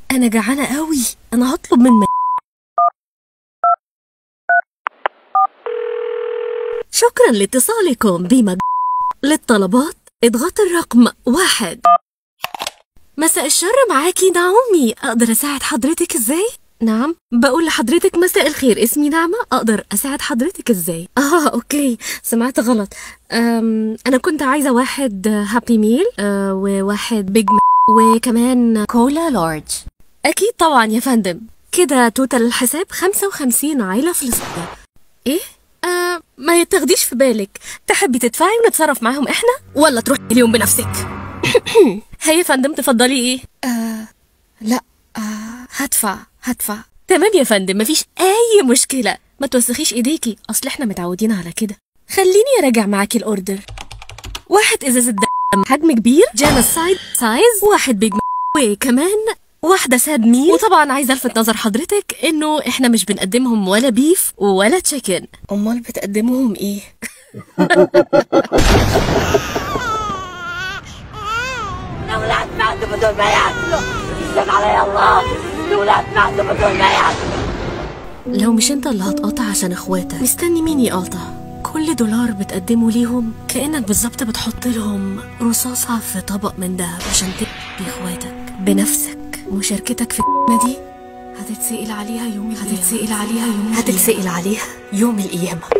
انا جعانه قوي انا هطلب من م... شكرا لاتصالكم بمج... للطلبات اضغط الرقم واحد مساء الشر معاكي نعومي اقدر اساعد حضرتك ازاي نعم بقول لحضرتك مساء الخير اسمي نعمة أقدر أساعد حضرتك إزاي آه أوكي سمعت غلط أم أنا كنت عايزة واحد هابي ميل أه وواحد بيج وكمان كولا لارج أكيد طبعا يا فندم كده توتال الحساب 55 عيلة فلسطين إيه؟ آه ما تاخديش في بالك تحبي تدفعي ونتصرف معاهم إحنا ولا تروحي اليوم بنفسك هيا يا فندم تفضلي إيه؟ آه لا آه هدفع هدفع تمام يا فندم مفيش أي مشكلة ما توسخيش إيديكي أصل إحنا متعودين على كده خليني أراجع معاكي الأوردر واحد إزازة دم حجم كبير جانا سايد سايز واحد بيج وكمان واحدة ساد ميل وطبعا عايزة الفت نظر حضرتك انه احنا مش بنقدمهم ولا بيف ولا تشيكن امال بتقدموهم ايه الأولاد ماتوا بدون ما ياكلوا يسلم علي الله الأولاد ماتوا بدون ما ياكلوا لو مش انت اللي هتقاطع عشان اخواتك مستني مين يقاطع كل دولار بتقدمه ليهم كأنك بالظبط بتحط لهم رصاصة في طبق من دهب عشان تبقي اخواتك بنفسك مشاركتك في دي هتتسأل عليها يوم هتتسأل عليها يوم هتتسأل عليها يوم القيامة